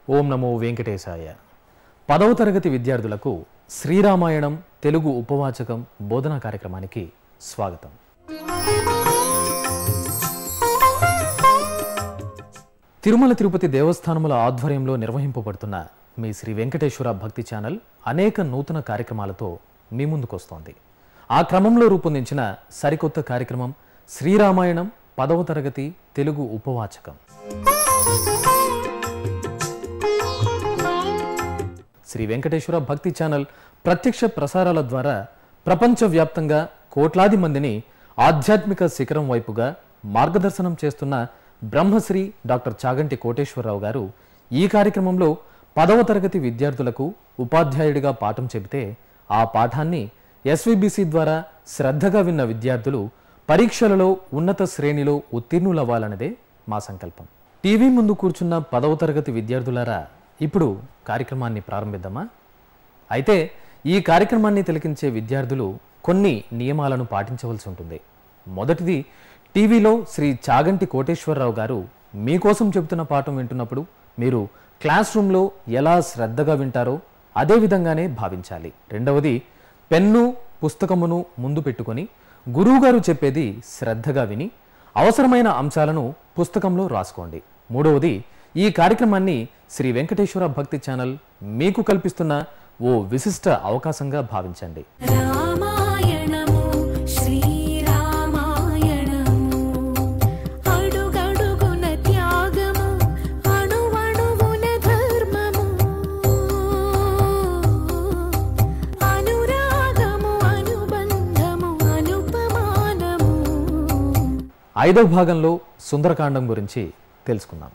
ఓం నమో వెంకటేశాయ పదవ తరగతి విద్యార్థులకు శ్రీరామాయణం తెలుగు ఉపవాచకం బోధనా కార్యక్రమానికి స్వాగతం తిరుమల తిరుపతి దేవస్థానముల ఆధ్వర్యంలో నిర్వహింపబడుతున్న మీ శ్రీ వెంకటేశ్వర భక్తి ఛానల్ అనేక నూతన కార్యక్రమాలతో మీ ముందుకొస్తోంది ఆ క్రమంలో రూపొందించిన సరికొత్త కార్యక్రమం శ్రీరామాయణం పదవ తరగతి తెలుగు ఉపవాచకం శ్రీ వెంకటేశ్వర భక్తి ఛానల్ ప్రత్యక్ష ప్రసారాల ద్వారా ప్రపంచవ్యాప్తంగా కోట్లాది మందిని ఆధ్యాత్మిక శిఖరం వైపుగా మార్గదర్శనం చేస్తున్న బ్రహ్మశ్రీ డాక్టర్ చాగంటి కోటేశ్వరరావు గారు ఈ కార్యక్రమంలో పదవ తరగతి విద్యార్థులకు ఉపాధ్యాయుడిగా పాఠం చెబితే ఆ పాఠాన్ని ఎస్విబిసి ద్వారా శ్రద్ధగా విన్న విద్యార్థులు పరీక్షలలో ఉన్నత శ్రేణిలో ఉత్తీర్ణులవ్వాలన్నదే మా సంకల్పం టీవీ ముందు కూర్చున్న పదవ తరగతి విద్యార్థులారా ఇప్పుడు కార్యక్రమాన్ని ప్రారంభిద్దామా అయితే ఈ కార్యక్రమాన్ని తిలకించే విద్యార్థులు కొన్ని నియమాలను పాటించవలసి ఉంటుంది మొదటిది టీవీలో శ్రీ చాగంటి కోటేశ్వరరావు గారు మీకోసం చెబుతున్న పాఠం వింటున్నప్పుడు మీరు క్లాస్ రూమ్లో ఎలా శ్రద్ధగా వింటారో అదే విధంగానే భావించాలి రెండవది పెన్ను పుస్తకమును ముందు పెట్టుకొని గురువుగారు చెప్పేది శ్రద్ధగా విని అవసరమైన అంశాలను పుస్తకంలో రాసుకోండి మూడవది ఈ కార్యక్రమాన్ని శ్రీ వెంకటేశ్వర భక్తి ఛానల్ మీకు కల్పిస్తున్న ఓ విశిష్ట అవకాశంగా భావించండి రామాయణము శ్రీరామాయణము అడుగడుగున త్యాగము అణువణువున ధర్మము అనురాగము అనుబంధము అనుపమానము ఐదవ భాగంలో సుందరకాండం గురించి తెలుసుకుందాం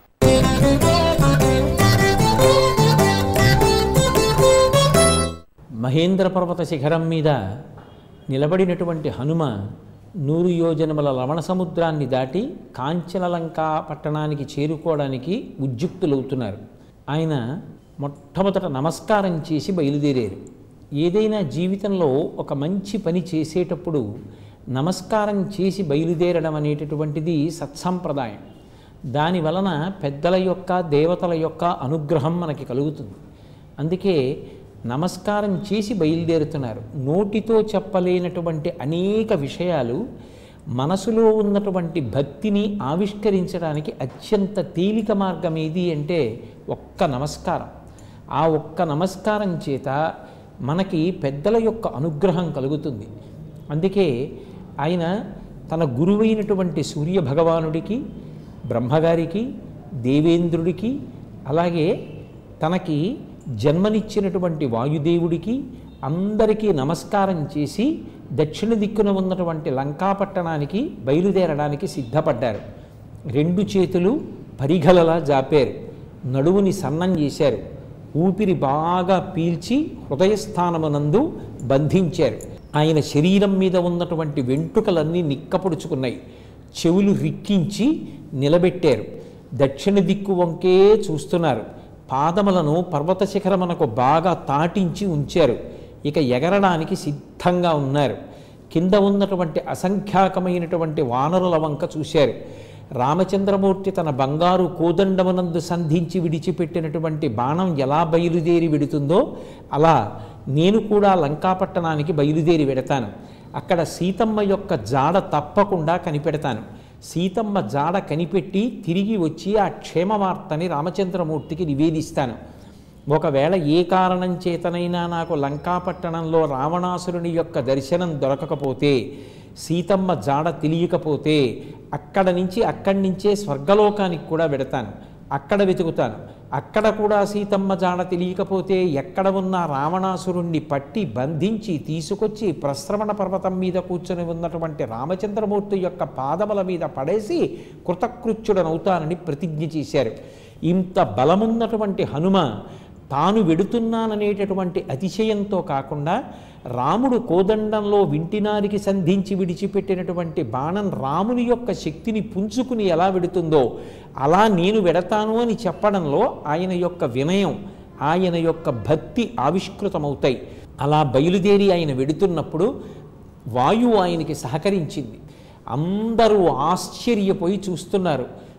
మహేంద్ర పర్వత శిఖరం మీద నిలబడినటువంటి హనుమ నూరు యోజనముల లవణ సముద్రాన్ని దాటి కాంచనలంకా పట్టణానికి చేరుకోవడానికి ఉద్యుక్తులవుతున్నారు ఆయన మొట్టమొదట నమస్కారం చేసి బయలుదేరారు ఏదైనా జీవితంలో ఒక మంచి పని చేసేటప్పుడు నమస్కారం చేసి బయలుదేరడం అనేటటువంటిది సత్సంప్రదాయం దాని వలన పెద్దల యొక్క దేవతల యొక్క అనుగ్రహం మనకి కలుగుతుంది అందుకే నమస్కారం చేసి బయలుదేరుతున్నారు నోటితో చెప్పలేనటువంటి అనేక విషయాలు మనసులో ఉన్నటువంటి భక్తిని ఆవిష్కరించడానికి అత్యంత తేలిక మార్గం ఏది అంటే ఒక్క నమస్కారం ఆ ఒక్క నమస్కారం చేత మనకి పెద్దల యొక్క అనుగ్రహం కలుగుతుంది అందుకే ఆయన తన గురువైనటువంటి సూర్య భగవానుడికి బ్రహ్మగారికి దేవేంద్రుడికి అలాగే తనకి జన్మనిచ్చినటువంటి వాయుదేవుడికి అందరికీ నమస్కారం చేసి దక్షిణ దిక్కున ఉన్నటువంటి లంకాపట్టణానికి బయలుదేరడానికి సిద్ధపడ్డారు రెండు చేతులు పరిఘలలా జాపారు నడువుని సన్నం చేశారు ఊపిరి బాగా పీల్చి హృదయస్థానమునందు బంధించారు ఆయన శరీరం మీద ఉన్నటువంటి వెంట్రుకలన్నీ నిక్కపొడుచుకున్నాయి చెవులు రిక్కించి నిలబెట్టారు దక్షిణ దిక్కు వంకే చూస్తున్నారు పాదములను పర్వత శిఖరమునకు బాగా తాటించి ఉంచారు ఇక ఎగరడానికి సిద్ధంగా ఉన్నారు కింద ఉన్నటువంటి అసంఖ్యాకమైనటువంటి వానరుల వంక చూశారు రామచంద్రమూర్తి తన బంగారు కోదండమునందు సంధించి విడిచిపెట్టినటువంటి బాణం ఎలా బయలుదేరి వెడుతుందో అలా నేను కూడా లంకాపట్టణానికి బయలుదేరి వెడతాను అక్కడ సీతమ్మ యొక్క జాడ తప్పకుండా కనిపెడతాను సీతమ్మ జాడ కనిపెట్టి తిరిగి వచ్చి ఆ క్షేమ వార్తని రామచంద్రమూర్తికి నివేదిస్తాను ఒకవేళ ఏ కారణం చేతనైనా నాకు లంకాపట్టణంలో రావణాసురుని యొక్క దర్శనం దొరకకపోతే సీతమ్మ జాడ తెలియకపోతే అక్కడ నుంచి అక్కడి నుంచే స్వర్గలోకానికి కూడా వెడతాను అక్కడ వెతుకుతాను అక్కడ కూడా సీతమ్మ జాడ తెలియకపోతే ఎక్కడ ఉన్న రావణాసురుణ్ణి పట్టి బంధించి తీసుకొచ్చి ప్రశ్రవణ పర్వతం మీద కూర్చొని ఉన్నటువంటి రామచంద్రమూర్తి యొక్క పాదముల మీద పడేసి కృతకృత్యుడనవుతానని ప్రతిజ్ఞ చేశారు ఇంత బలమున్నటువంటి హనుమ తాను వెడుతున్నాననేటటువంటి అతిశయంతో కాకుండా రాముడు కోదండంలో వింటినారికి సంధించి విడిచిపెట్టినటువంటి బాణం రాముని యొక్క శక్తిని పుంజుకుని ఎలా వెడుతుందో అలా నేను వెడతాను అని చెప్పడంలో ఆయన యొక్క వినయం ఆయన యొక్క భక్తి ఆవిష్కృతమవుతాయి అలా బయలుదేరి ఆయన వెడుతున్నప్పుడు వాయువు ఆయనకి సహకరించింది అందరూ ఆశ్చర్యపోయి చూస్తున్నారు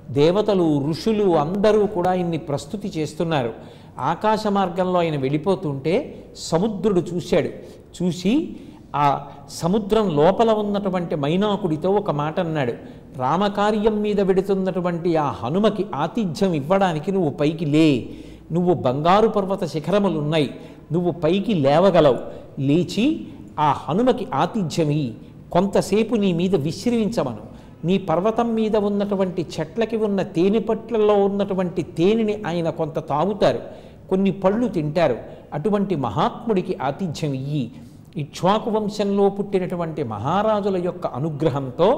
దేవతలు ఋషులు అందరూ కూడా ఆయన్ని ప్రస్తుతి చేస్తున్నారు ఆకాశ మార్గంలో ఆయన వెళ్ళిపోతుంటే సముద్రుడు చూశాడు చూసి ఆ సముద్రం లోపల ఉన్నటువంటి మైనాకుడితో ఒక మాట అన్నాడు రామకార్యం మీద వెడుతున్నటువంటి ఆ హనుమకి ఆతిథ్యం ఇవ్వడానికి నువ్వు పైకి లే నువ్వు బంగారు పర్వత శిఖరములు ఉన్నాయి నువ్వు పైకి లేవగలవు లేచి ఆ హనుమకి ఆతిథ్యం ఇయ్యి కొంతసేపు నీ మీద విశ్రమించమను నీ పర్వతం మీద ఉన్నటువంటి చెట్లకి ఉన్న తేనె పట్లలో ఉన్నటువంటి తేనెని ఆయన కొంత తాగుతారు కొన్ని పళ్ళు తింటారు అటువంటి మహాత్ముడికి ఆతిథ్యం ఇయ్యి ఇక్ష్వాకు వంశంలో పుట్టినటువంటి మహారాజుల యొక్క అనుగ్రహంతో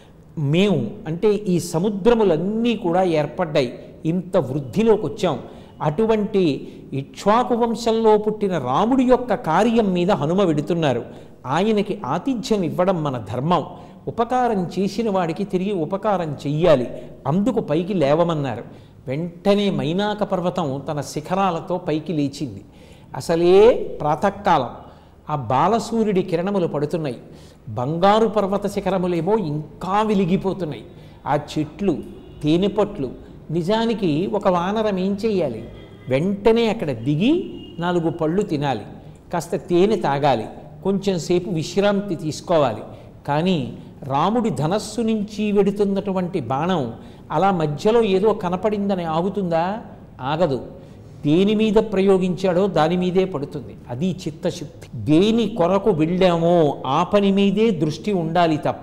మేము అంటే ఈ సముద్రములన్నీ కూడా ఏర్పడ్డాయి ఇంత వృద్ధిలోకి వచ్చాం అటువంటి ఇక్ష్వాకు వంశంలో పుట్టిన రాముడి యొక్క కార్యం మీద హనుమ వెడుతున్నారు ఆయనకి ఆతిథ్యం ఇవ్వడం మన ధర్మం ఉపకారం చేసిన వాడికి తిరిగి ఉపకారం చెయ్యాలి అందుకు పైకి లేవమన్నారు వెంటనే మైనాక పర్వతం తన శిఖరాలతో పైకి లేచింది అసలే ప్రాతకాలం ఆ బాలసూర్యుడి కిరణములు పడుతున్నాయి బంగారు పర్వత శిఖరములేమో ఇంకా వెలిగిపోతున్నాయి ఆ చెట్లు తేనెపట్లు నిజానికి ఒక వానరం ఏం చెయ్యాలి వెంటనే అక్కడ దిగి నాలుగు పళ్ళు తినాలి కాస్త తేనె తాగాలి కొంచెం సేపు విశ్రాంతి తీసుకోవాలి కానీ రాముడి ధనస్సు నుంచి వెడుతున్నటువంటి బాణం అలా మధ్యలో ఏదో కనపడిందని ఆగుతుందా ఆగదు దేని మీద ప్రయోగించాడో దాని మీదే పడుతుంది అది చిత్తశుద్ధి దేని కొరకు వెళ్ళామో ఆ పని మీదే దృష్టి ఉండాలి తప్ప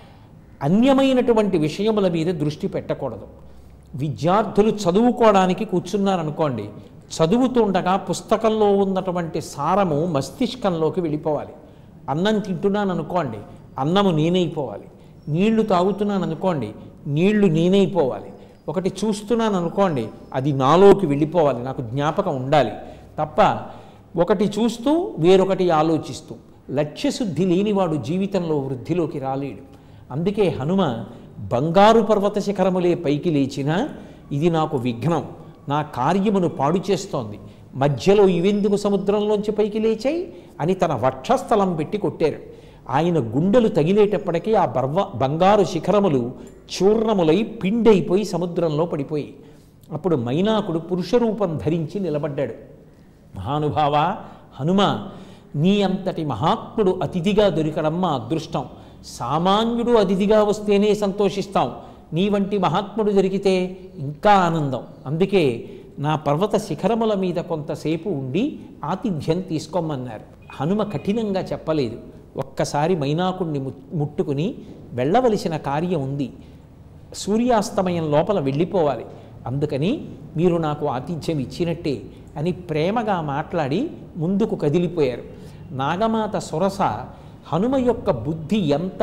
అన్యమైనటువంటి విషయముల మీద దృష్టి పెట్టకూడదు విద్యార్థులు చదువుకోవడానికి కూర్చున్నారనుకోండి చదువుతుండగా పుస్తకంలో ఉన్నటువంటి సారము మస్తిష్కంలోకి వెళ్ళిపోవాలి అన్నం తింటున్నాను అనుకోండి అన్నము నేనైపోవాలి నీళ్లు తాగుతున్నాను అనుకోండి నీళ్లు నేనైపోవాలి ఒకటి చూస్తున్నాను అనుకోండి అది నాలోకి వెళ్ళిపోవాలి నాకు జ్ఞాపకం ఉండాలి తప్ప ఒకటి చూస్తూ వేరొకటి ఆలోచిస్తూ లక్ష్యశుద్ధి లేనివాడు జీవితంలో వృద్ధిలోకి రాలేడు అందుకే హనుమ బంగారు పర్వత శిఖరములే పైకి లేచినా ఇది నాకు విఘ్నం నా కార్యమును పాడు చేస్తోంది మధ్యలో ఇవెందుకు సముద్రంలోంచి పైకి లేచాయి అని తన వక్షస్థలం పెట్టి కొట్టారు ఆయన గుండెలు తగిలేటప్పటికీ ఆ బర్వ బంగారు శిఖరములు చూర్ణములై పిండైపోయి సముద్రంలో పడిపోయి అప్పుడు మైనాకుడు పురుషరూపం ధరించి నిలబడ్డాడు మహానుభావ హనుమ నీ అంతటి మహాత్ముడు అతిథిగా దొరికడం మా అదృష్టం సామాన్యుడు అతిథిగా వస్తేనే సంతోషిస్తాం నీ వంటి మహాత్ముడు దొరికితే ఇంకా ఆనందం అందుకే నా పర్వత శిఖరముల మీద కొంతసేపు ఉండి ఆతిథ్యం తీసుకోమన్నారు హనుమ కఠినంగా చెప్పలేదు ఒక్కసారి మైనాకుణ్ణి ము- ముట్టుకుని వెళ్ళవలసిన కార్యం ఉంది సూర్యాస్తమయం లోపల వెళ్ళిపోవాలి అందుకని మీరు నాకు ఆతిథ్యం ఇచ్చినట్టే అని ప్రేమగా మాట్లాడి ముందుకు కదిలిపోయారు నాగమాత సొరస హనుమ యొక్క బుద్ధి ఎంత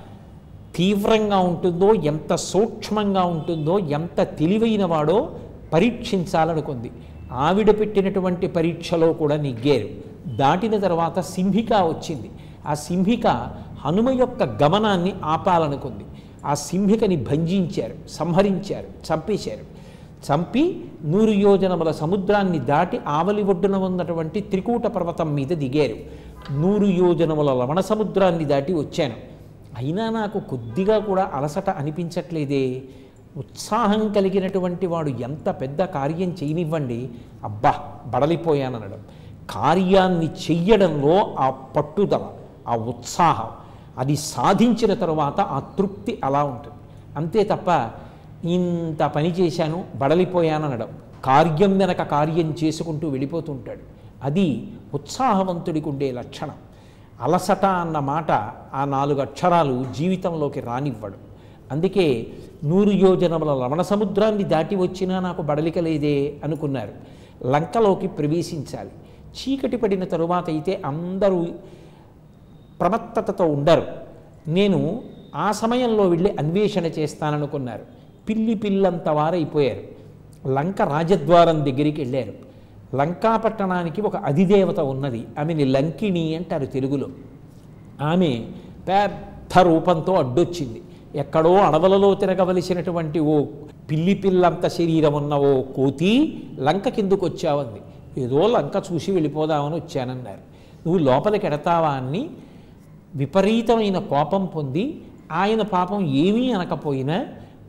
తీవ్రంగా ఉంటుందో ఎంత సూక్ష్మంగా ఉంటుందో ఎంత తెలివైన వాడో పరీక్షించాలనుకుంది ఆవిడ పెట్టినటువంటి పరీక్షలో కూడా నెగ్గారు దాటిన తర్వాత సింహిక వచ్చింది ఆ సింహిక హనుమ యొక్క గమనాన్ని ఆపాలనుకుంది ఆ సింహికని భంజించారు సంహరించారు చంపేశారు చంపి నూరు యోజనముల సముద్రాన్ని దాటి ఆవలి ఒడ్డున ఉన్నటువంటి త్రికూట పర్వతం మీద దిగారు నూరు యోజనముల లవణ సముద్రాన్ని దాటి వచ్చాను అయినా నాకు కొద్దిగా కూడా అలసట అనిపించట్లేదే ఉత్సాహం కలిగినటువంటి వాడు ఎంత పెద్ద కార్యం చేయనివ్వండి అబ్బా బడలిపోయాననడం కార్యాన్ని చెయ్యడంలో ఆ పట్టుదల ఆ ఉత్సాహం అది సాధించిన తరువాత ఆ తృప్తి అలా ఉంటుంది అంతే తప్ప ఇంత పని చేశాను బడలిపోయాననడం కార్యం వెనక కార్యం చేసుకుంటూ వెళ్ళిపోతుంటాడు అది ఉత్సాహవంతుడికి ఉండే లక్షణం అలసట అన్న మాట ఆ నాలుగు అక్షరాలు జీవితంలోకి రానివ్వడు అందుకే నూరు యోజనముల లవణ సముద్రాన్ని దాటి వచ్చినా నాకు బడలిక లేదే అనుకున్నారు లంకలోకి ప్రవేశించాలి చీకటి పడిన తరువాత అయితే అందరూ ప్రమత్తతతో ఉండరు నేను ఆ సమయంలో వెళ్ళి అన్వేషణ చేస్తాననుకున్నారు పిల్లి పిల్లంత వారైపోయారు లంక రాజద్వారం దగ్గరికి వెళ్ళారు లంకా పట్టణానికి ఒక అధిదేవత ఉన్నది ఆమెని లంకిణి అంటారు తెలుగులో ఆమె పెద్ద రూపంతో అడ్డొచ్చింది ఎక్కడో అడవులలో తిరగవలసినటువంటి ఓ పిల్లి పిల్లంత శరీరం ఉన్న ఓ కోతి లంక కిందకు వచ్చావంది ఏదో లంక చూసి వెళ్ళిపోదామని వచ్చానన్నారు నువ్వు లోపలికి ఎడతావా అని విపరీతమైన కోపం పొంది ఆయన పాపం ఏమీ అనకపోయినా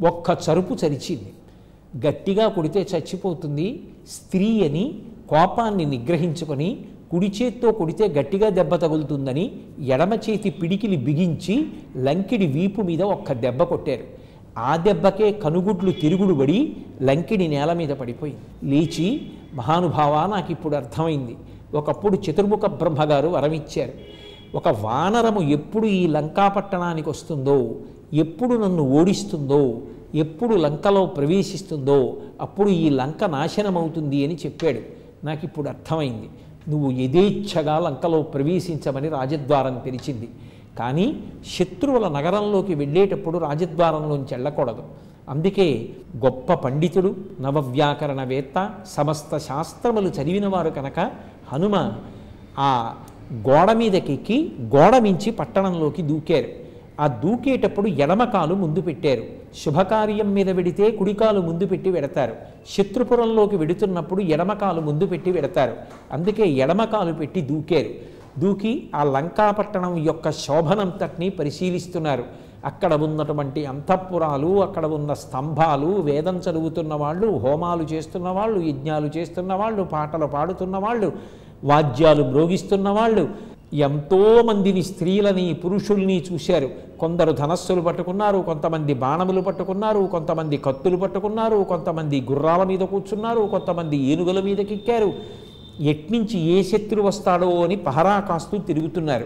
ఒక్క చరుపు చరిచింది గట్టిగా కొడితే చచ్చిపోతుంది స్త్రీ అని కోపాన్ని నిగ్రహించుకొని కుడి చేత్తో కొడితే గట్టిగా దెబ్బ తగులుతుందని ఎడమ చేతి పిడికిలి బిగించి లంకిడి వీపు మీద ఒక్క దెబ్బ కొట్టారు ఆ దెబ్బకే కనుగుడ్లు తిరుగుడు పడి లంకిడి నేల మీద పడిపోయింది లేచి మహానుభావ నాకు ఇప్పుడు అర్థమైంది ఒకప్పుడు చతుర్ముఖ బ్రహ్మగారు వరమిచ్చారు ఒక వానరము ఎప్పుడు ఈ లంకాపట్టణానికి వస్తుందో ఎప్పుడు నన్ను ఓడిస్తుందో ఎప్పుడు లంకలో ప్రవేశిస్తుందో అప్పుడు ఈ లంక నాశనమవుతుంది అని చెప్పాడు నాకు ఇప్పుడు అర్థమైంది నువ్వు యథేచ్ఛగా లంకలో ప్రవేశించమని రాజద్వారం తెరిచింది కానీ శత్రువుల నగరంలోకి వెళ్ళేటప్పుడు రాజద్వారంలోంచి వెళ్ళకూడదు అందుకే గొప్ప పండితుడు నవవ్యాకరణవేత్త సమస్త శాస్త్రములు చదివినవారు కనుక హనుమ ఆ గోడ మీదకెక్కి గోడ మించి పట్టణంలోకి దూకారు ఆ దూకేటప్పుడు ఎడమకాలు ముందు పెట్టారు శుభకార్యం మీద వెడితే కుడికాలు ముందు పెట్టి వెడతారు శత్రుపురంలోకి వెడుతున్నప్పుడు ఎడమకాలు ముందు పెట్టి వెడతారు అందుకే ఎడమకాలు పెట్టి దూకారు దూకి ఆ లంకాపట్టణం యొక్క శోభనంతటినీ పరిశీలిస్తున్నారు అక్కడ ఉన్నటువంటి అంతఃపురాలు అక్కడ ఉన్న స్తంభాలు వేదం చదువుతున్న వాళ్ళు హోమాలు చేస్తున్న వాళ్ళు యజ్ఞాలు చేస్తున్న వాళ్ళు పాటలు పాడుతున్న వాళ్ళు వాద్యాలు మ్రోగిస్తున్న వాళ్ళు ఎంతో మందిని స్త్రీలని పురుషుల్ని చూశారు కొందరు ధనస్సులు పట్టుకున్నారు కొంతమంది బాణములు పట్టుకున్నారు కొంతమంది కత్తులు పట్టుకున్నారు కొంతమంది గుర్రాల మీద కూర్చున్నారు కొంతమంది ఏనుగుల మీదకి ఎక్కారు ఎట్నుంచి ఏ శత్రు వస్తాడో అని పహరా కాస్తూ తిరుగుతున్నారు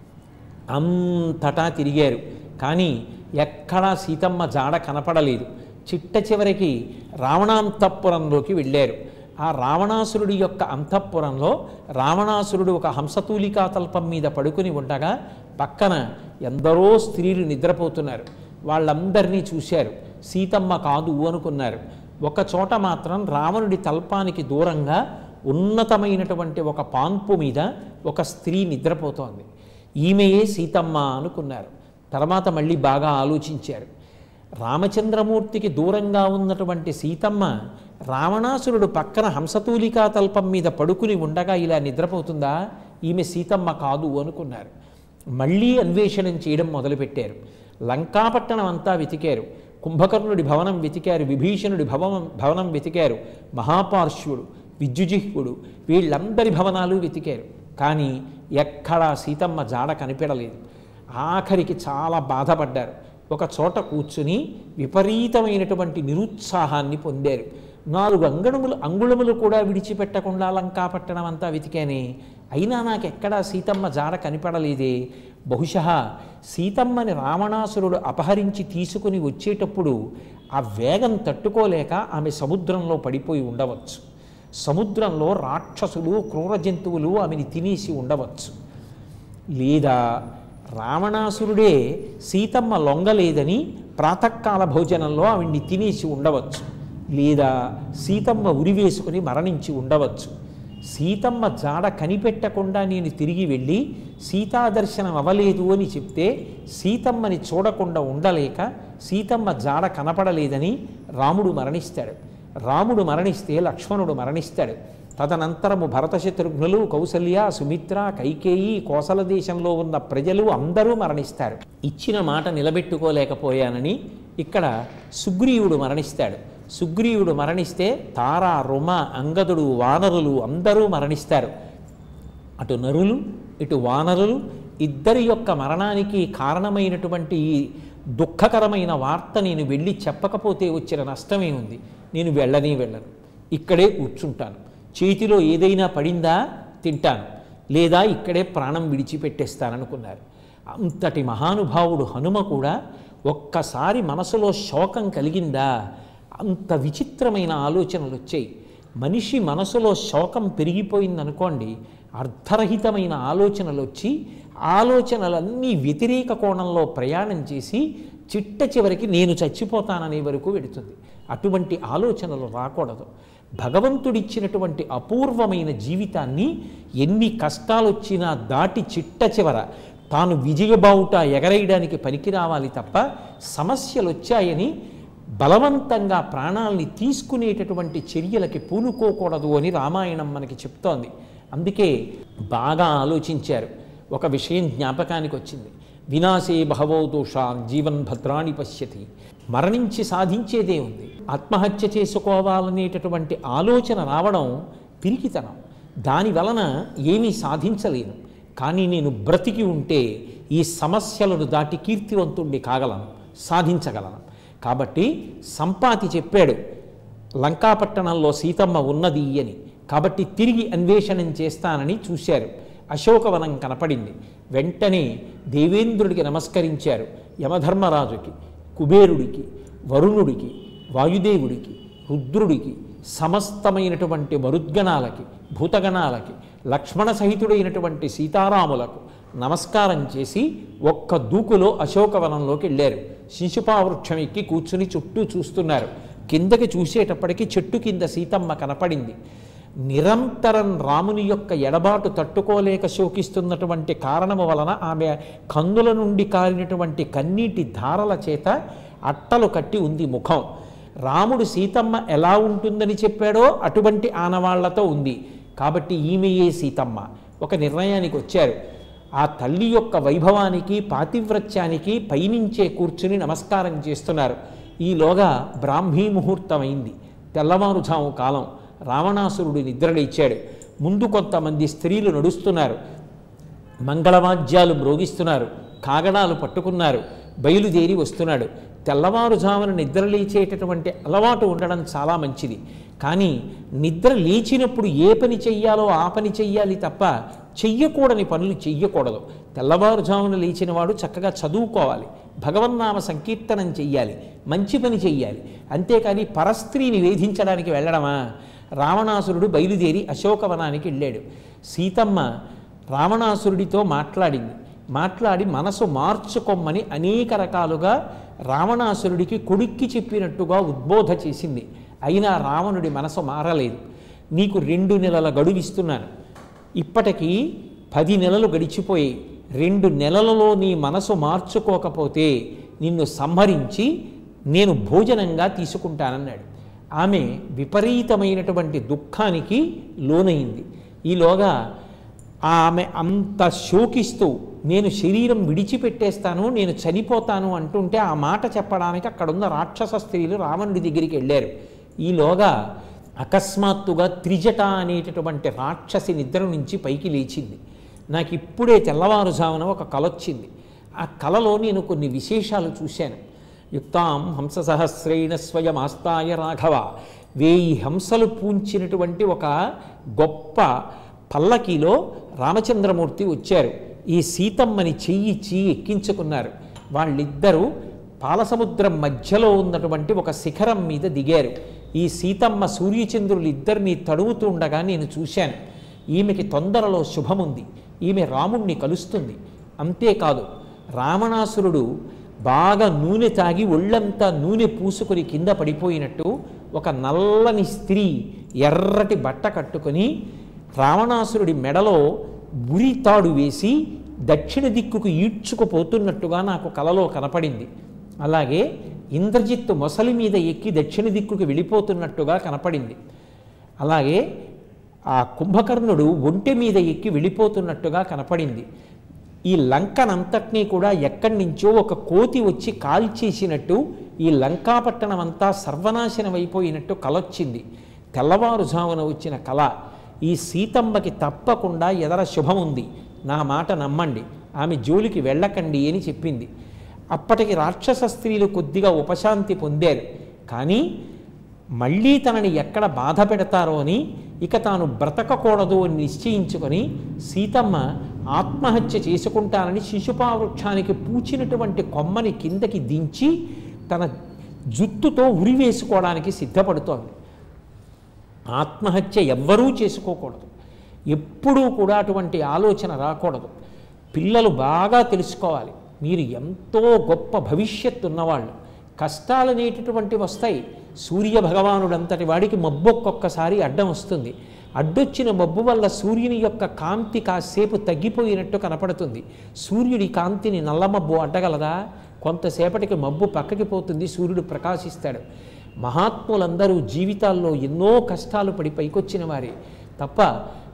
అంతటా తిరిగారు కానీ ఎక్కడా సీతమ్మ జాడ కనపడలేదు చిట్ట చివరికి రావణాంతఃపురంలోకి వెళ్ళారు ఆ రావణాసురుడి యొక్క అంతఃపురంలో రావణాసురుడు ఒక హంసతూలికా తల్పం మీద పడుకుని ఉండగా పక్కన ఎందరో స్త్రీలు నిద్రపోతున్నారు వాళ్ళందరినీ చూశారు సీతమ్మ కాదు అనుకున్నారు ఒక చోట మాత్రం రావణుడి తల్పానికి దూరంగా ఉన్నతమైనటువంటి ఒక పాన్పు మీద ఒక స్త్రీ నిద్రపోతోంది ఈమెయే సీతమ్మ అనుకున్నారు తర్వాత మళ్ళీ బాగా ఆలోచించారు రామచంద్రమూర్తికి దూరంగా ఉన్నటువంటి సీతమ్మ రావణాసురుడు పక్కన హంసతూలికా తల్పం మీద పడుకుని ఉండగా ఇలా నిద్రపోతుందా ఈమె సీతమ్మ కాదు అనుకున్నారు మళ్ళీ అన్వేషణం చేయడం మొదలుపెట్టారు లంకాపట్టణం అంతా వెతికారు కుంభకర్ణుడి భవనం వెతికారు విభీషణుడి భవనం భవనం వెతికారు మహాపార్శ్వుడు విద్యుజిహ్వుడు వీళ్ళందరి భవనాలు వెతికారు కానీ ఎక్కడా సీతమ్మ జాడ కనిపెడలేదు ఆఖరికి చాలా బాధపడ్డారు ఒక చోట కూర్చుని విపరీతమైనటువంటి నిరుత్సాహాన్ని పొందారు నాలుగు అంగణములు అంగుళములు కూడా విడిచిపెట్టకుండా లంకాపట్టణం అంతా వెతికానే అయినా నాకెక్కడా సీతమ్మ జాడ కనిపడలేదే బహుశా సీతమ్మని రావణాసురుడు అపహరించి తీసుకుని వచ్చేటప్పుడు ఆ వేగం తట్టుకోలేక ఆమె సముద్రంలో పడిపోయి ఉండవచ్చు సముద్రంలో రాక్షసులు క్రూర జంతువులు ఆమెని తినేసి ఉండవచ్చు లేదా రావణాసురుడే సీతమ్మ లొంగలేదని ప్రాతకాల భోజనంలో ఆవిడ్ని తినేసి ఉండవచ్చు లేదా సీతమ్మ ఉరివేసుకుని మరణించి ఉండవచ్చు సీతమ్మ జాడ కనిపెట్టకుండా నేను తిరిగి వెళ్ళి సీతాదర్శనం అవ్వలేదు అని చెప్తే సీతమ్మని చూడకుండా ఉండలేక సీతమ్మ జాడ కనపడలేదని రాముడు మరణిస్తాడు రాముడు మరణిస్తే లక్ష్మణుడు మరణిస్తాడు తదనంతరము భరత శత్రుఘ్నులు కౌసల్య సుమిత్ర కైకేయి కోసల దేశంలో ఉన్న ప్రజలు అందరూ మరణిస్తారు ఇచ్చిన మాట నిలబెట్టుకోలేకపోయానని ఇక్కడ సుగ్రీవుడు మరణిస్తాడు సుగ్రీవుడు మరణిస్తే తార రుమ అంగదుడు వానరులు అందరూ మరణిస్తారు అటు నరులు ఇటు వానరులు ఇద్దరి యొక్క మరణానికి కారణమైనటువంటి ఈ దుఃఖకరమైన వార్త నేను వెళ్ళి చెప్పకపోతే వచ్చిన నష్టమే ఉంది నేను వెళ్ళనే వెళ్ళను ఇక్కడే కూర్చుంటాను చేతిలో ఏదైనా పడిందా తింటాను లేదా ఇక్కడే ప్రాణం విడిచిపెట్టేస్తాననుకున్నారు అంతటి మహానుభావుడు హనుమ కూడా ఒక్కసారి మనసులో శోకం కలిగిందా అంత విచిత్రమైన ఆలోచనలు వచ్చాయి మనిషి మనసులో శోకం పెరిగిపోయిందనుకోండి అర్థరహితమైన ఆలోచనలు వచ్చి ఆలోచనలన్నీ వ్యతిరేక కోణంలో ప్రయాణం చేసి చిట్ట చివరికి నేను చచ్చిపోతాననే వరకు వెడుతుంది అటువంటి ఆలోచనలు రాకూడదు భగవంతుడిచ్చినటువంటి అపూర్వమైన జీవితాన్ని ఎన్ని కష్టాలు వచ్చినా దాటి చిట్ట చివర తాను విజయబావుట ఎగరేయడానికి పనికి రావాలి తప్ప సమస్యలు వచ్చాయని బలవంతంగా ప్రాణాల్ని తీసుకునేటటువంటి చర్యలకి పూనుకోకూడదు అని రామాయణం మనకి చెప్తోంది అందుకే బాగా ఆలోచించారు ఒక విషయం జ్ఞాపకానికి వచ్చింది వినాశే బహవో దోషాన్ జీవన్ భద్రాణి పశ్యతి మరణించి సాధించేదే ఉంది ఆత్మహత్య చేసుకోవాలనేటటువంటి ఆలోచన రావడం పిరికితనం దాని వలన ఏమీ సాధించలేను కానీ నేను బ్రతికి ఉంటే ఈ సమస్యలను దాటి కీర్తివంతుణ్ణి కాగలను సాధించగలను కాబట్టి సంపాతి చెప్పాడు లంకాపట్టణంలో సీతమ్మ ఉన్నది అని కాబట్టి తిరిగి అన్వేషణం చేస్తానని చూశారు అశోకవనం కనపడింది వెంటనే దేవేంద్రుడికి నమస్కరించారు యమధర్మరాజుకి కుబేరుడికి వరుణుడికి వాయుదేవుడికి రుద్రుడికి సమస్తమైనటువంటి మరుద్గణాలకి భూతగణాలకి లక్ష్మణ సహితుడైనటువంటి సీతారాములకు నమస్కారం చేసి ఒక్క దూకులో అశోకవనంలోకి వెళ్ళారు శిశుపావృక్షం ఎక్కి కూర్చుని చుట్టూ చూస్తున్నారు కిందకి చూసేటప్పటికి చెట్టు కింద సీతమ్మ కనపడింది నిరంతరం రాముని యొక్క ఎడబాటు తట్టుకోలేక శోకిస్తున్నటువంటి కారణము వలన ఆమె కందుల నుండి కారినటువంటి కన్నీటి ధారల చేత అట్టలు కట్టి ఉంది ముఖం రాముడు సీతమ్మ ఎలా ఉంటుందని చెప్పాడో అటువంటి ఆనవాళ్లతో ఉంది కాబట్టి ఈమెయే సీతమ్మ ఒక నిర్ణయానికి వచ్చారు ఆ తల్లి యొక్క వైభవానికి పాతివ్రత్యానికి పైనుంచే కూర్చుని నమస్కారం చేస్తున్నారు ఈలోగా బ్రాహ్మీ ముహూర్తం అయింది తెల్లవారుజాము కాలం రావణాసురుడు నిద్రలేచాడు ముందు కొంతమంది స్త్రీలు నడుస్తున్నారు మంగళవాద్యాలు మ్రోగిస్తున్నారు కాగడాలు పట్టుకున్నారు బయలుదేరి వస్తున్నాడు తెల్లవారుజామున నిద్ర లేచేటటువంటి అలవాటు ఉండడం చాలా మంచిది కానీ నిద్ర లేచినప్పుడు ఏ పని చెయ్యాలో ఆ పని చెయ్యాలి తప్ప చెయ్యకూడని పనులు చెయ్యకూడదు తెల్లవారుజామున లేచిన వాడు చక్కగా చదువుకోవాలి భగవన్నామ సంకీర్తనం చెయ్యాలి మంచి పని చెయ్యాలి అంతేకాని పరస్త్రీని వేధించడానికి వెళ్ళడమా రావణాసురుడు బయలుదేరి అశోకవనానికి వెళ్ళాడు సీతమ్మ రావణాసురుడితో మాట్లాడింది మాట్లాడి మనసు మార్చుకొమ్మని అనేక రకాలుగా రావణాసురుడికి కొడుక్కి చెప్పినట్టుగా ఉద్బోధ చేసింది అయినా రావణుడి మనసు మారలేదు నీకు రెండు నెలల గడువిస్తున్నాను ఇప్పటికీ పది నెలలు గడిచిపోయి రెండు నెలలలో నీ మనసు మార్చుకోకపోతే నిన్ను సంహరించి నేను భోజనంగా తీసుకుంటానన్నాడు ఆమె విపరీతమైనటువంటి దుఃఖానికి లోనైంది ఈలోగా ఆమె అంత శోకిస్తూ నేను శరీరం విడిచిపెట్టేస్తాను నేను చనిపోతాను అంటుంటే ఆ మాట చెప్పడానికి అక్కడున్న రాక్షస స్త్రీలు రావణుడి దగ్గరికి వెళ్ళారు ఈలోగా అకస్మాత్తుగా త్రిజట అనేటటువంటి రాక్షసి నిద్ర నుంచి పైకి లేచింది నాకు ఇప్పుడే తెల్లవారుజామున ఒక కల వచ్చింది ఆ కలలో నేను కొన్ని విశేషాలు చూశాను యుక్తాం హంస సహస్రేణ స్వయం ఆస్తాయ రాఘవ వేయి హంసలు పూంచినటువంటి ఒక గొప్ప పల్లకీలో రామచంద్రమూర్తి వచ్చారు ఈ సీతమ్మని చెయ్యిచ్చి ఎక్కించుకున్నారు వాళ్ళిద్దరూ పాలసముద్రం మధ్యలో ఉన్నటువంటి ఒక శిఖరం మీద దిగారు ఈ సీతమ్మ సూర్యచంద్రులు ఇద్దరిని తడువుతూ ఉండగా నేను చూశాను ఈమెకి తొందరలో శుభముంది ఈమె రాముణ్ణి కలుస్తుంది అంతేకాదు రావణాసురుడు బాగా నూనె తాగి ఒళ్ళంతా నూనె పూసుకొని కింద పడిపోయినట్టు ఒక నల్లని స్త్రీ ఎర్రటి బట్ట కట్టుకొని రావణాసురుడి మెడలో ఉరి తాడు వేసి దక్షిణ దిక్కుకు ఈడ్చుకుపోతున్నట్టుగా నాకు కలలో కనపడింది అలాగే ఇంద్రజిత్తు మొసలి మీద ఎక్కి దక్షిణ దిక్కుకు వెళ్ళిపోతున్నట్టుగా కనపడింది అలాగే ఆ కుంభకర్ణుడు ఒంటె మీద ఎక్కి వెళ్ళిపోతున్నట్టుగా కనపడింది ఈ లంకనంతటినీ కూడా ఎక్కడి నుంచో ఒక కోతి వచ్చి కాల్చేసినట్టు ఈ లంకాపట్టణం అంతా సర్వనాశనం అయిపోయినట్టు కలొచ్చింది తెల్లవారుజామున వచ్చిన కళ ఈ సీతమ్మకి తప్పకుండా ఎదర శుభం ఉంది నా మాట నమ్మండి ఆమె జోలికి వెళ్ళకండి అని చెప్పింది అప్పటికి రాక్షస స్త్రీలు కొద్దిగా ఉపశాంతి పొందారు కానీ మళ్ళీ తనని ఎక్కడ బాధ పెడతారో అని ఇక తాను బ్రతకకూడదు అని నిశ్చయించుకొని సీతమ్మ ఆత్మహత్య చేసుకుంటానని శిశుపావృక్షానికి పూచినటువంటి కొమ్మని కిందకి దించి తన జుత్తుతో ఉరివేసుకోవడానికి సిద్ధపడుతోంది ఆత్మహత్య ఎవ్వరూ చేసుకోకూడదు ఎప్పుడూ కూడా అటువంటి ఆలోచన రాకూడదు పిల్లలు బాగా తెలుసుకోవాలి మీరు ఎంతో గొప్ప భవిష్యత్తు ఉన్నవాళ్ళు కష్టాలు అనేటటువంటివి వస్తాయి సూర్య భగవానుడంతటి వాడికి మబ్బు ఒక్కొక్కసారి అడ్డం వస్తుంది అడ్డొచ్చిన మబ్బు వల్ల సూర్యుని యొక్క కాంతి కాసేపు తగ్గిపోయినట్టు కనపడుతుంది సూర్యుడి కాంతిని నల్ల మబ్బు అడ్డగలదా కొంతసేపటికి మబ్బు పక్కకి పోతుంది సూర్యుడు ప్రకాశిస్తాడు మహాత్ములందరూ జీవితాల్లో ఎన్నో కష్టాలు పడి పైకొచ్చిన వారే తప్ప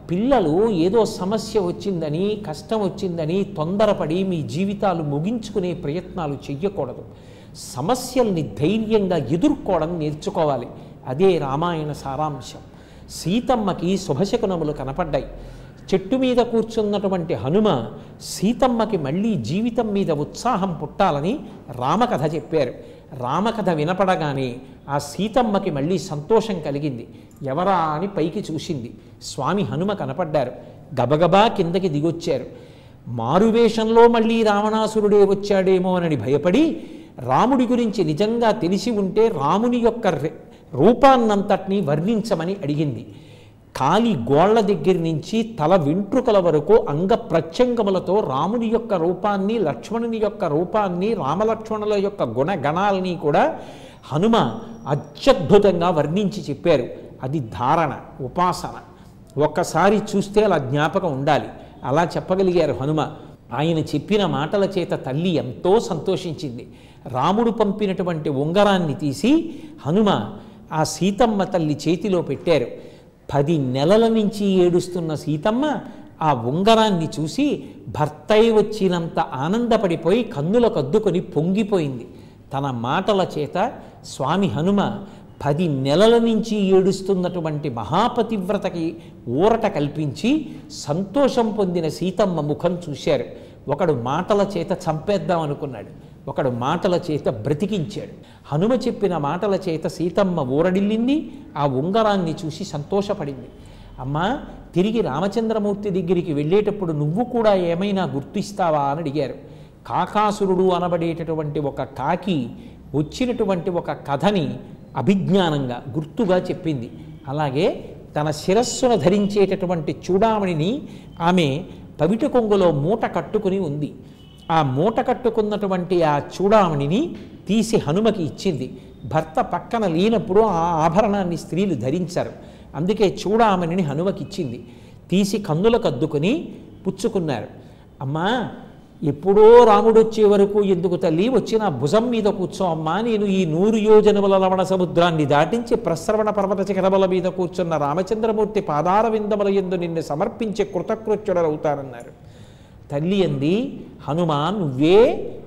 పిల్లలు ఏదో సమస్య వచ్చిందని కష్టం వచ్చిందని తొందరపడి మీ జీవితాలు ముగించుకునే ప్రయత్నాలు చెయ్యకూడదు సమస్యల్ని ధైర్యంగా ఎదుర్కోవడం నేర్చుకోవాలి అదే రామాయణ సారాంశం సీతమ్మకి శుభశకునములు కనపడ్డాయి చెట్టు మీద కూర్చున్నటువంటి హనుమ సీతమ్మకి మళ్ళీ జీవితం మీద ఉత్సాహం పుట్టాలని రామకథ చెప్పారు రామకథ వినపడగానే ఆ సీతమ్మకి మళ్ళీ సంతోషం కలిగింది ఎవరా అని పైకి చూసింది స్వామి హనుమ కనపడ్డారు గబగబా కిందకి దిగొచ్చారు మారువేషంలో మళ్ళీ రావణాసురుడే వచ్చాడేమో అని భయపడి రాముడి గురించి నిజంగా తెలిసి ఉంటే రాముని యొక్క రె- రూపాన్నంతటినీ వర్ణించమని అడిగింది కాలి గోళ్ల దగ్గర నుంచి తల వెంట్రుకల వరకు అంగ ప్రత్యంగములతో రాముని యొక్క రూపాన్ని లక్ష్మణుని యొక్క రూపాన్ని రామలక్ష్మణుల యొక్క గుణగణాలని కూడా హనుమ అత్యద్భుతంగా వర్ణించి చెప్పారు అది ధారణ ఉపాసన ఒక్కసారి చూస్తే అలా జ్ఞాపకం ఉండాలి అలా చెప్పగలిగారు హనుమ ఆయన చెప్పిన మాటల చేత తల్లి ఎంతో సంతోషించింది రాముడు పంపినటువంటి ఉంగరాన్ని తీసి హనుమ ఆ సీతమ్మ తల్లి చేతిలో పెట్టారు పది నెలల నుంచి ఏడుస్తున్న సీతమ్మ ఆ ఉంగరాన్ని చూసి భర్తై వచ్చినంత ఆనందపడిపోయి కన్నుల కద్దుకొని పొంగిపోయింది తన మాటల చేత స్వామి హనుమ పది నెలల నుంచి ఏడుస్తున్నటువంటి మహాపతివ్రతకి ఊరట కల్పించి సంతోషం పొందిన సీతమ్మ ముఖం చూశారు ఒకడు మాటల చేత చంపేద్దాం అనుకున్నాడు ఒకడు మాటల చేత బ్రతికించాడు హనుమ చెప్పిన మాటల చేత సీతమ్మ ఊరడిల్లింది ఆ ఉంగరాన్ని చూసి సంతోషపడింది అమ్మా తిరిగి రామచంద్రమూర్తి దగ్గరికి వెళ్ళేటప్పుడు నువ్వు కూడా ఏమైనా గుర్తిస్తావా అని అడిగారు కాకాసురుడు అనబడేటటువంటి ఒక కాకి వచ్చినటువంటి ఒక కథని అభిజ్ఞానంగా గుర్తుగా చెప్పింది అలాగే తన శిరస్సును ధరించేటటువంటి చూడామణిని ఆమె పవిట కొంగులో మూట కట్టుకుని ఉంది ఆ మూట కట్టుకున్నటువంటి ఆ చూడామణిని తీసి హనుమకి ఇచ్చింది భర్త పక్కన లేనప్పుడు ఆ ఆభరణాన్ని స్త్రీలు ధరించారు అందుకే చూడామణిని హనుమకి ఇచ్చింది తీసి కన్నులకు అద్దుకుని పుచ్చుకున్నారు అమ్మా ఎప్పుడో రాముడు వచ్చే వరకు ఎందుకు తల్లి వచ్చి నా భుజం మీద కూర్చో అమ్మా నేను ఈ నూరు యోజనముల లవణ సముద్రాన్ని దాటించి ప్రస్రవణ పర్వత శిఖరముల మీద కూర్చున్న రామచంద్రమూర్తి పాదార విందముల ఎందు నిన్ను సమర్పించే కృతకృత్యుడవుతానన్నారు తల్లి అంది హనుమా నువ్వే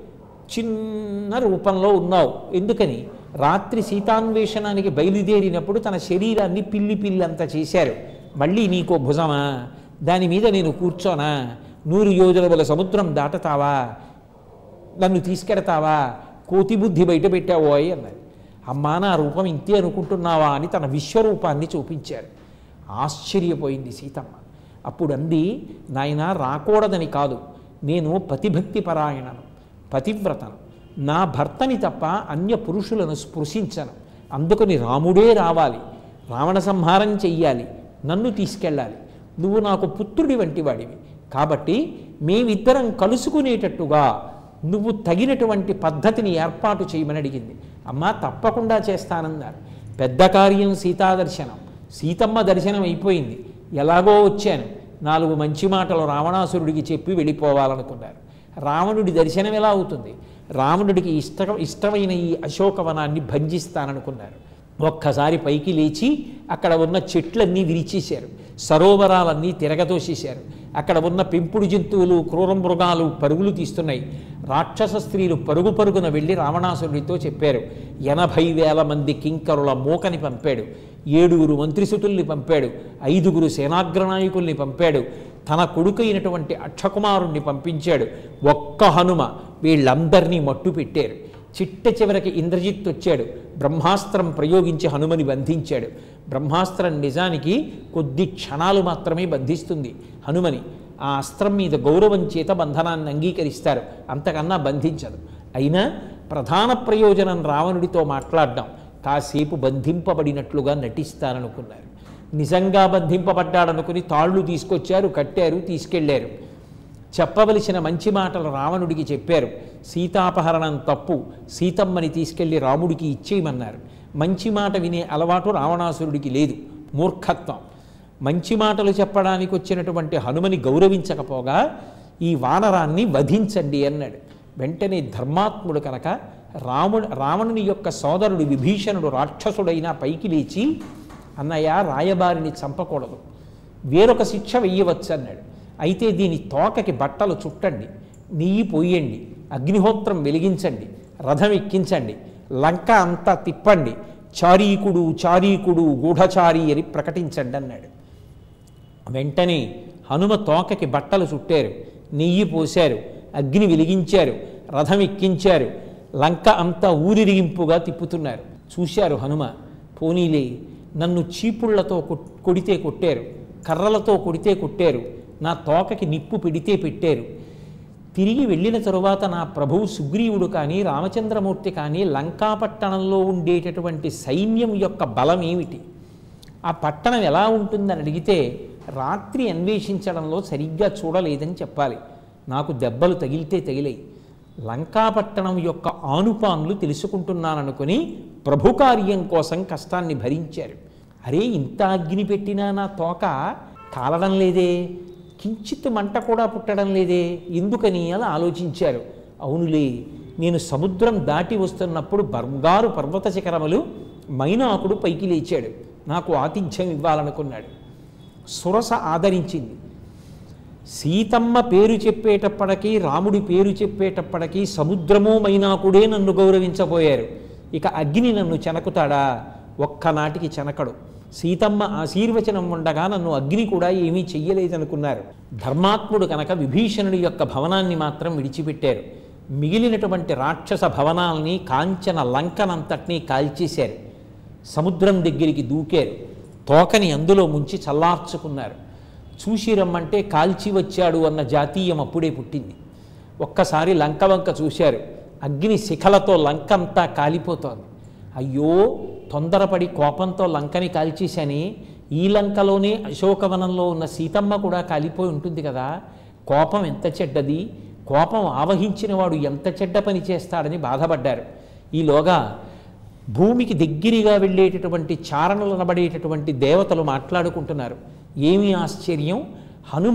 చిన్న రూపంలో ఉన్నావు ఎందుకని రాత్రి సీతాన్వేషణానికి బయలుదేరినప్పుడు తన శరీరాన్ని పిల్లి పిల్లి అంత చేశారు మళ్ళీ నీకో భుజమా దాని మీద నేను కూర్చోనా నూరు యోజనముల సముద్రం దాటతావా నన్ను తీసుకెడతావా కోతి బుద్ధి బయట పెట్టావోయ్ అన్నది అమ్మా నా రూపం ఇంతే అనుకుంటున్నావా అని తన విశ్వరూపాన్ని చూపించారు ఆశ్చర్యపోయింది సీతమ్మ అప్పుడు అంది నాయన రాకూడదని కాదు నేను పతిభక్తి పరాయణను పతివ్రతను నా భర్తని తప్ప అన్య పురుషులను స్పృశించను అందుకని రాముడే రావాలి రావణ సంహారం చెయ్యాలి నన్ను తీసుకెళ్ళాలి నువ్వు నాకు పుత్రుడి వంటి వాడివి కాబట్టి మేమిద్దరం కలుసుకునేటట్టుగా నువ్వు తగినటువంటి పద్ధతిని ఏర్పాటు చేయమని అడిగింది అమ్మా తప్పకుండా చేస్తానన్నారు పెద్ద కార్యం సీతా దర్శనం సీతమ్మ దర్శనం అయిపోయింది ఎలాగో వచ్చాను నాలుగు మంచి మాటలు రావణాసురుడికి చెప్పి వెళ్ళిపోవాలనుకున్నారు రావణుడి దర్శనం ఎలా అవుతుంది రావణుడికి ఇష్ట ఇష్టమైన ఈ అశోకవనాన్ని భంజిస్తాననుకున్నారు ఒక్కసారి పైకి లేచి అక్కడ ఉన్న చెట్లన్నీ విరిచేశారు సరోవరాలన్నీ తిరగతోసేశారు అక్కడ ఉన్న పెంపుడు జంతువులు క్రూర మృగాలు పరుగులు తీస్తున్నాయి రాక్షస స్త్రీలు పరుగు పరుగున వెళ్ళి రావణాసురుడితో చెప్పారు ఎనభై వేల మంది కింకరుల మూకని పంపాడు ఏడుగురు మంత్రిసుతుల్ని పంపాడు ఐదుగురు సేనాగ్రనాయకుల్ని పంపాడు తన కొడుకైనటువంటి అక్షకుమారుణ్ణి పంపించాడు ఒక్క హనుమ వీళ్ళందరినీ మట్టు పెట్టారు చిట్ట చివరికి ఇంద్రజిత్ వచ్చాడు బ్రహ్మాస్త్రం ప్రయోగించి హనుమని బంధించాడు బ్రహ్మాస్త్రం నిజానికి కొద్ది క్షణాలు మాత్రమే బంధిస్తుంది హనుమని ఆ అస్త్రం మీద గౌరవం చేత బంధనాన్ని అంగీకరిస్తారు అంతకన్నా బంధించదు అయినా ప్రధాన ప్రయోజనం రావణుడితో మాట్లాడడం కాసేపు బంధింపబడినట్లుగా నటిస్తారనుకున్నారు నిజంగా బంధింపబడ్డాడనుకుని తాళ్ళు తీసుకొచ్చారు కట్టారు తీసుకెళ్లారు చెప్పవలసిన మంచి మాటలు రావణుడికి చెప్పారు సీతాపహరణం తప్పు సీతమ్మని తీసుకెళ్లి రాముడికి ఇచ్చేయమన్నారు మంచి మాట వినే అలవాటు రావణాసురుడికి లేదు మూర్ఖత్వం మంచి మాటలు చెప్పడానికి వచ్చినటువంటి హనుమని గౌరవించకపోగా ఈ వానరాన్ని వధించండి అన్నాడు వెంటనే ధర్మాత్ముడు కనుక రాముడు రావణుని యొక్క సోదరుడు విభీషణుడు రాక్షసుడైనా పైకి లేచి అన్నయ్య రాయబారిని చంపకూడదు వేరొక శిక్ష వెయ్యవచ్చు అన్నాడు అయితే దీని తోకకి బట్టలు చుట్టండి నెయ్యి పోయండి అగ్నిహోత్రం వెలిగించండి రథం ఎక్కించండి లంక అంతా తిప్పండి చారీకుడు చారీకుడు గూఢచారి అని ప్రకటించండి అన్నాడు వెంటనే హనుమ తోకకి బట్టలు చుట్టారు నెయ్యి పోశారు అగ్ని వెలిగించారు రథం ఎక్కించారు లంక అంతా ఊరిరిగింపుగా తిప్పుతున్నారు చూశారు హనుమ పోనీలే నన్ను చీపుళ్లతో కొట్- కొడితే కొట్టారు కర్రలతో కొడితే కొట్టారు నా తోకకి నిప్పు పెడితే పెట్టారు తిరిగి వెళ్ళిన తరువాత నా ప్రభువు సుగ్రీవుడు కానీ రామచంద్రమూర్తి కానీ లంకాపట్టణంలో ఉండేటటువంటి సైన్యం యొక్క బలం ఏమిటి ఆ పట్టణం ఎలా ఉంటుందని అడిగితే రాత్రి అన్వేషించడంలో సరిగ్గా చూడలేదని చెప్పాలి నాకు దెబ్బలు తగిలితే తగిలాయి లంకాపట్టణం యొక్క ఆనుపాన్లు తెలుసుకుంటున్నాననుకుని ప్రభు కార్యం కోసం కష్టాన్ని భరించారు అరే ఇంత అగ్ని పెట్టినా నా తోక కాలడం లేదే కించిత్ మంట కూడా పుట్టడం లేదే ఎందుకని అలా ఆలోచించారు అవునులే నేను సముద్రం దాటి వస్తున్నప్పుడు బంగారు పర్వత శిఖరములు మైనాకుడు పైకి లేచాడు నాకు ఆతిథ్యం ఇవ్వాలనుకున్నాడు సురస ఆదరించింది సీతమ్మ పేరు చెప్పేటప్పటికీ రాముడి పేరు చెప్పేటప్పటికీ సముద్రము మైనాకుడే నన్ను గౌరవించబోయారు ఇక అగ్ని నన్ను చెనకుతాడా ఒక్కనాటికి చెనకడు సీతమ్మ ఆశీర్వచనం ఉండగా నన్ను అగ్ని కూడా ఏమీ చెయ్యలేదనుకున్నారు ధర్మాత్ముడు కనుక విభీషణుడి యొక్క భవనాన్ని మాత్రం విడిచిపెట్టారు మిగిలినటువంటి రాక్షస భవనాల్ని కాంచన లంకనంతటినీ కాల్చేశారు సముద్రం దగ్గరికి దూకారు తోకని అందులో ముంచి చల్లార్చుకున్నారు చూసి రమ్మంటే కాల్చి వచ్చాడు అన్న జాతీయం అప్పుడే పుట్టింది ఒక్కసారి లంక వంక చూశారు అగ్ని శిఖలతో లంకంతా కాలిపోతోంది అయ్యో తొందరపడి కోపంతో లంకని కాల్చేశాని ఈ లంకలోనే అశోకవనంలో ఉన్న సీతమ్మ కూడా కాలిపోయి ఉంటుంది కదా కోపం ఎంత చెడ్డది కోపం ఆవహించిన వాడు ఎంత చెడ్డ పని చేస్తాడని బాధపడ్డారు ఈలోగా భూమికి దగ్గరగా వెళ్ళేటటువంటి చారణలు అనబడేటటువంటి దేవతలు మాట్లాడుకుంటున్నారు ఏమి ఆశ్చర్యం హనుమ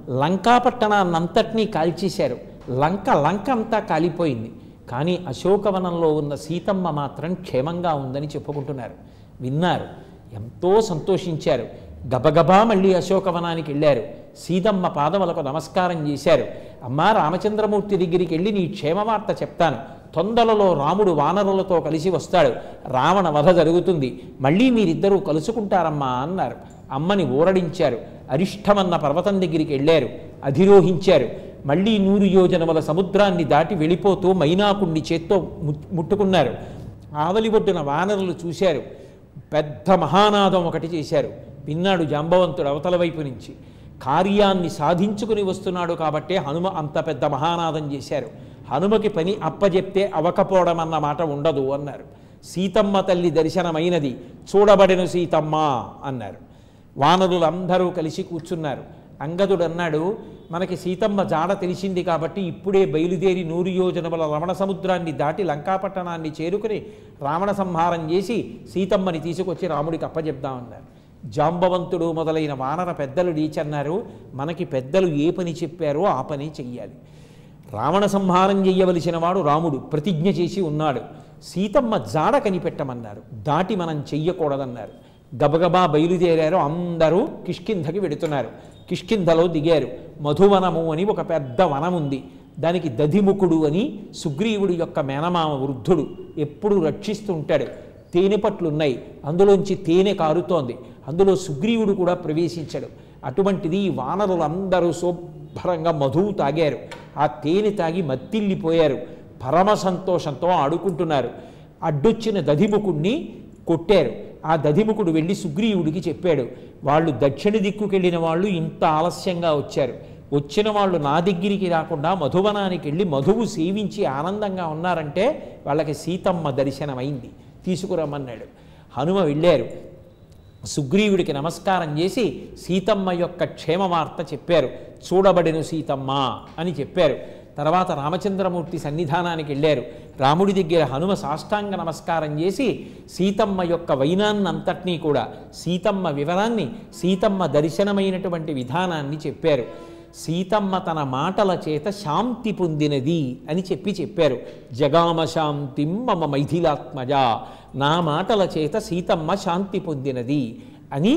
లంకాపట్టణాన్నంతటినీ కాల్చేశారు లంక లంక అంతా కాలిపోయింది కానీ అశోకవనంలో ఉన్న సీతమ్మ మాత్రం క్షేమంగా ఉందని చెప్పుకుంటున్నారు విన్నారు ఎంతో సంతోషించారు గబగబా మళ్ళీ అశోకవనానికి వెళ్ళారు సీతమ్మ పాదములకు నమస్కారం చేశారు అమ్మా రామచంద్రమూర్తి దగ్గరికి వెళ్ళి నీ క్షేమవార్త చెప్తాను తొందరలో రాముడు వానరులతో కలిసి వస్తాడు రావణ వధ జరుగుతుంది మళ్ళీ మీరిద్దరూ కలుసుకుంటారమ్మా అన్నారు అమ్మని ఊరడించారు అరిష్టమన్న పర్వతం దగ్గరికి వెళ్ళారు అధిరోహించారు మళ్ళీ నూరు యోజనముల సముద్రాన్ని దాటి వెళ్ళిపోతూ మైనాకుణ్ణి చేత్తో ము- ముట్టుకున్నారు ఆవలి ఒడ్డున వానరులు చూశారు పెద్ద మహానాదం ఒకటి చేశారు విన్నాడు జాంబవంతుడు అవతల వైపు నుంచి కార్యాన్ని సాధించుకుని వస్తున్నాడు కాబట్టే హనుమ అంత పెద్ద మహానాదం చేశారు హనుమకి పని అప్పజెప్తే అవకపోవడం అన్న మాట ఉండదు అన్నారు సీతమ్మ తల్లి దర్శనమైనది చూడబడెను సీతమ్మ అన్నారు వానరులందరూ కలిసి కూర్చున్నారు అంగదుడు అన్నాడు మనకి సీతమ్మ జాడ తెలిసింది కాబట్టి ఇప్పుడే బయలుదేరి నూరు యోజనముల రమణ సముద్రాన్ని దాటి లంకాపట్టణాన్ని చేరుకుని రావణ సంహారం చేసి సీతమ్మని తీసుకొచ్చి రాముడికి అప్పచెప్దామన్నారు జాంబవంతుడు మొదలైన వానర పెద్దలు డీచన్నారు మనకి పెద్దలు ఏ పని చెప్పారో ఆ పని చెయ్యాలి రావణ సంహారం చెయ్యవలసిన వాడు రాముడు ప్రతిజ్ఞ చేసి ఉన్నాడు సీతమ్మ జాడ కనిపెట్టమన్నారు దాటి మనం చెయ్యకూడదన్నారు గబగబా బయలుదేరారు అందరూ కిష్కింధకి వెడుతున్నారు కిష్కింధలో దిగారు మధువనము అని ఒక పెద్ద వనం ఉంది దానికి దధిముఖుడు అని సుగ్రీవుడి యొక్క మేనమామ వృద్ధుడు ఎప్పుడు రక్షిస్తూ ఉంటాడు తేనె పట్లున్నాయి అందులోంచి తేనె కారుతోంది అందులో సుగ్రీవుడు కూడా ప్రవేశించాడు అటువంటిది ఈ వానరులందరూ శుభ్రంగా మధువు తాగారు ఆ తేనె తాగి మత్తిల్లిపోయారు పరమ సంతోషంతో ఆడుకుంటున్నారు అడ్డొచ్చిన దధిముఖుణ్ణి కొట్టారు ఆ దధిముఖుడు వెళ్ళి సుగ్రీవుడికి చెప్పాడు వాళ్ళు దక్షిణ దిక్కుకెళ్ళిన వాళ్ళు ఇంత ఆలస్యంగా వచ్చారు వచ్చిన వాళ్ళు నా దగ్గరికి రాకుండా మధువనానికి వెళ్ళి మధువు సేవించి ఆనందంగా ఉన్నారంటే వాళ్ళకి సీతమ్మ దర్శనమైంది తీసుకురమ్మన్నాడు హనుమ వెళ్ళారు సుగ్రీవుడికి నమస్కారం చేసి సీతమ్మ యొక్క క్షేమ వార్త చెప్పారు చూడబడిన సీతమ్మ అని చెప్పారు తర్వాత రామచంద్రమూర్తి సన్నిధానానికి వెళ్ళారు రాముడి దగ్గర హనుమ సాష్టాంగ నమస్కారం చేసి సీతమ్మ యొక్క వైనాన్నంతటినీ కూడా సీతమ్మ వివరాన్ని సీతమ్మ దర్శనమైనటువంటి విధానాన్ని చెప్పారు సీతమ్మ తన మాటల చేత శాంతి పొందినది అని చెప్పి చెప్పారు జగామ శాంతిం మమ మైథిలాత్మజ నా మాటల చేత సీతమ్మ శాంతి పొందినది అని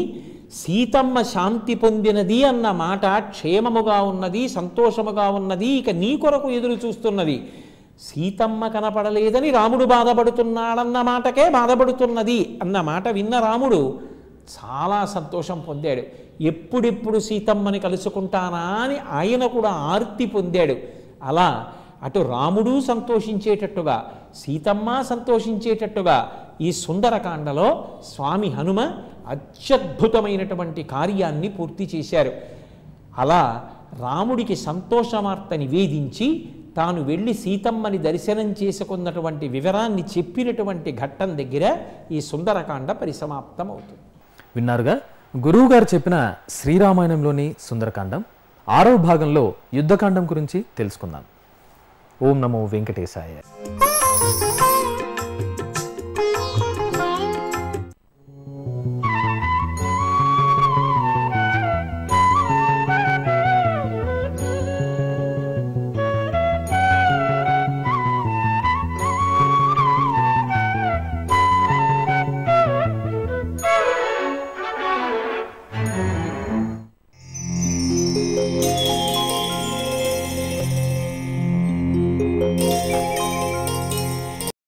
సీతమ్మ శాంతి పొందినది అన్న మాట క్షేమముగా ఉన్నది సంతోషముగా ఉన్నది ఇక నీ కొరకు ఎదురు చూస్తున్నది సీతమ్మ కనపడలేదని రాముడు బాధపడుతున్నాడన్న మాటకే బాధపడుతున్నది అన్న మాట విన్న రాముడు చాలా సంతోషం పొందాడు ఎప్పుడెప్పుడు సీతమ్మని కలుసుకుంటానా అని ఆయన కూడా ఆర్తి పొందాడు అలా అటు రాముడు సంతోషించేటట్టుగా సీతమ్మ సంతోషించేటట్టుగా ఈ సుందరకాండలో స్వామి హనుమ అత్యద్భుతమైనటువంటి కార్యాన్ని పూర్తి చేశారు అలా రాముడికి సంతోషవార్త నివేదించి తాను వెళ్ళి సీతమ్మని దర్శనం చేసుకున్నటువంటి వివరాన్ని చెప్పినటువంటి ఘట్టం దగ్గర ఈ సుందరకాండ పరిసమాప్తం అవుతుంది విన్నారుగా గురువు గారు చెప్పిన శ్రీరామాయణంలోని సుందరకాండం ఆరవ భాగంలో యుద్ధకాండం గురించి తెలుసుకుందాం ఓం నమో వెంకటేశాయ ఆ